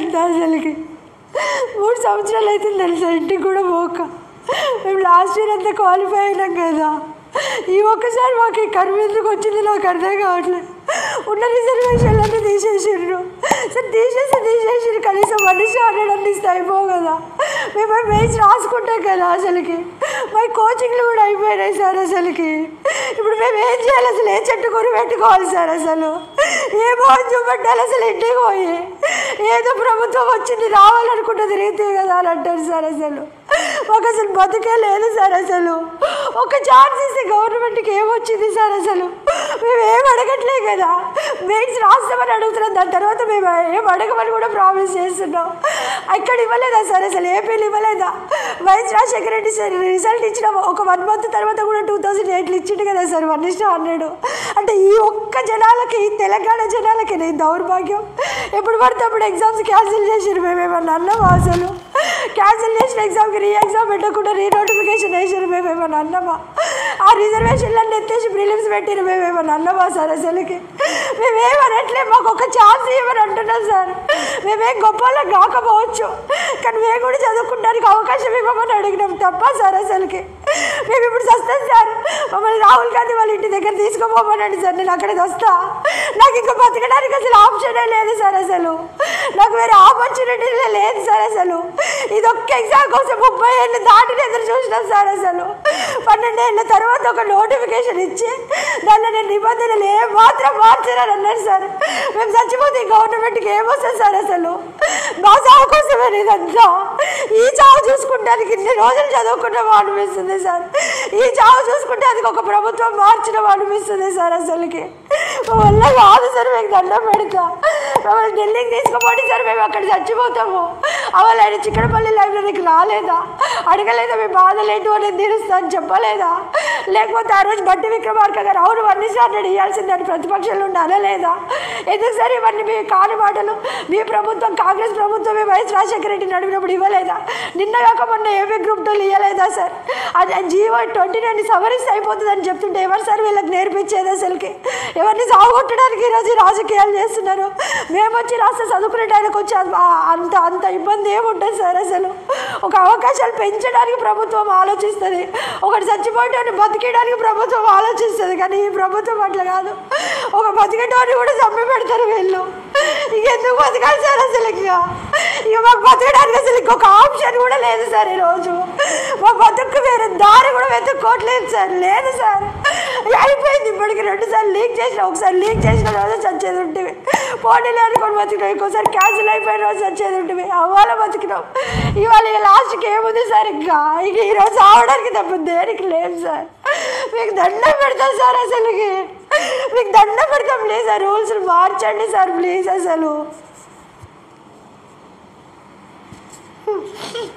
తెలుసా అసలుకి మూడు సంవత్సరాలు అవుతుంది తెలుసా ఇంటికి కూడా పోక మేము లాస్ట్ ఇయర్ అంతా క్వాలిఫై అయినాం కదా ఈ ఒక్కసారి మాకు ఈ కరువు ఎందుకు వచ్చింది నాకు అర్థం కావట్లేదు ఉన్న రిజర్వేషన్లన్నీ తీసేసిండ్రు సరే తీసేసి తీసేసిండ్రు కనీసం మనిషి ఆడడానికి ఇస్తే అయిపోవు కదా మేము మేజ్ రాసుకుంటాం కదా అసలుకి మా కోచింగ్లు కూడా అయిపోయినాయి సార్ అసలుకి ఇప్పుడు మేము ఏం చేయాలి అసలు ఏ చెట్టు కూర పెట్టుకోవాలి సార్ అసలు ఏ మోహన్ చూపెట్టాలి అసలు ఇంటికి పోయి ఏదో ప్రభుత్వం వచ్చింది రావాలనుకుంటే తిరిగితే కదా అని అంటారు సార్ అసలు మాకు అసలు బతుకే లేదు సార్ అసలు ఒక ఛాన్స్ ఇస్తే గవర్నమెంట్కి ఏమొచ్చింది సార్ అసలు మేము ఏం అడగట్లే కదా మెయిన్స్ రాస్తామని అడుగుతున్నాం దాని తర్వాత మేము ఏం అడగమని కూడా ప్రామిస్ చేస్తున్నాం అక్కడ ఇవ్వలేదా సార్ అసలు ఏపీలు ఇవ్వలేదా YS Rajasekhara Reddy sir result ఇచ్చిన ఒక వన్ మంత్ తర్వాత కూడా టూ థౌజండ్ ఎయిట్లో ఇచ్చిండు కదా సార్ వన్ ఇష్టం హండ్రెడ్ అంటే ఈ ఒక్క జనాలకి ఈ తెలంగాణ జనాలకి నేను దౌర్భాగ్యం ఎప్పుడు పడితే అప్పుడు ఎగ్జామ్స్ క్యాన్సిల్ చేసారు మేమేమన్నా అన్నామా అసలు క్యాన్సిల్ చేసిన ఎగ్జామ్కి రీ ఎగ్జామ్ పెట్టకుండా రీ నోటిఫికేషన్ వేసారు మేమేమన్నా అన్నామా ఆ రిజర్వేషన్లన్నీ ఎత్తేసి ప్రిలిమ్స్ పెట్టిరు మేమేమన్నా అన్నామా సార్ అసలుకి మేమేమనట్లే మాకు ఒక ఛాన్స్ ఇవ్వని అంటున్నాం సార్ మేమేం గొప్ప వాళ్ళం కాకపోవచ్చు కానీ మేము కూడా చదువుకోవడానికి అవకాశం ఇవ్వమని అడిగినాం తప్ప సార్ అసలుకి మేము ఇప్పుడు వస్తాం సార్ మమ్మల్ని రాహుల్ గాంధీ వాళ్ళ ఇంటి దగ్గర తీసుకోపోమనండి సార్ నేను అక్కడికి వస్తా నాకు ఇంకా బతకడానికి అసలు ఆప్షనే లేదు సార్ అసలు నాకు వేరే ఆపర్చునిటీ లేదు సార్ అసలు ఇది ఒక్క ఎగ్జామ్ కోసం ముప్పై ఏళ్ళు దాటిని ఎదురు చూసినాం సార్ అసలు పన్నెండేళ్ళ తర్వాత ఒక నోటిఫికేషన్ ఇచ్చి దానిలో నేను నిబంధనలు ఏ మాత్రం మార్చారని అన్నారు సార్ మేము చచ్చిపోతే ఈ గవర్నమెంట్కి ఏమొస్తుంది సార్ అసలు మా చావు కోసమే ఇదంతా ఈ చావు చూసుకుంటానికి ఇన్ని రోజులు చదువుకున్నాం అనిపిస్తుంది సార్ ఈ చావు చూసుకుంటే అది ఒక ప్రభుత్వం మార్చడం అనిపిస్తుంది సార్ అసలుకి మా వల్ల కాదు సార్ మీకు దండం పెడతా మమ్మల్ని ఢిల్లీకి తీసుకుపోండి సార్ మేము అక్కడ చచ్చిపోతాము అవల్ ఆయన చిక్కడపల్లి లైబ్రరీకి రాలేదా అడగలేదా మీ బాధలు ఏంటో నేను తీరుస్తా అని చెప్పలేదా లేకపోతే ఆ రోజు బట్టి విక్రమార్క గారు అవును వన్నీ సార్ నేను ఇవ్వాల్సిందని ప్రతిపక్షంలో ఉండి అనలేదా ఎందుకు సార్ ఇవన్నీ మీ కాని మాటలు మీ ప్రభుత్వం కాంగ్రెస్ ప్రభుత్వం మీ వైఎస్ రాజశేఖర రెడ్డి నడిపినప్పుడు ఇవ్వలేదా నిన్న కాక మొన్న ఏపీ గ్రూప్ టూలు ఇవ్వలేదా సార్ అది జీవో ట్వంటీ నైన్ సవరిస్తే అయిపోతుందని చెప్తుంటే ఎవరు సార్ వీళ్ళకి నేర్పించేది అసలుకి ఎవరిని సాగొట్టడానికి ఈరోజు ఈ రాజకీయాలు చేస్తున్నారు మేము వచ్చి రాష్ట్ర చదువుకునే టైంకి వచ్చి అది ఆ- అంత అంత ఇబ్బంది ఏముంటుంది సార్ అసలు ఒక అవకాశాలు పెంచడానికి ప్రభుత్వం ఆలోచిస్తుంది ఒకటి చచ్చిపోయేటోని బతికేయడానికి ప్రభుత్వం ఆలోచిస్తుంది కానీ ఈ ప్రభుత్వం అట్లా కాదు ఒక బతికేటోని కూడా చంపి పెడతారు వీళ్ళు ఇక ఎందుకు బతకాలి సార్ అసలు ఇక ఇక మాకు బతకడానికి అసలు ఇంకొక ఆప్షన్ కూడా లేదు సార్ ఈరోజు మా బతుకు వేరే దారి కూడా వెతుక్కోవట్లేదు సార్ లేదు సార్ ఇక అయిపోయింది ఇప్పటికి రెండు సార్లు లీక్ చేసిన ఒకసారి లీక్ చేసిన రోజు చచ్చేది ఉంటుంది పోటీలు అనుకొని బతికినాం ఇంకోసారి క్యాన్సిల్ అయిపోయిన రోజు చచ్చేది ఉంటుంది అవ్వాల బతికినాం ఇవాళ ఇక లాస్ట్కి ఏముంది సార్ ఇంకా ఇక ఈరోజు ఆవడానికి తప్ప దేనికి లేదు సార్ మీకు దండం పెడతాం సార్ అసలుకి మీకు దండం పెడతాం ప్లీజ్ ఆ రూల్స్ మార్చండి సార్ ప్లీజ్ అసలు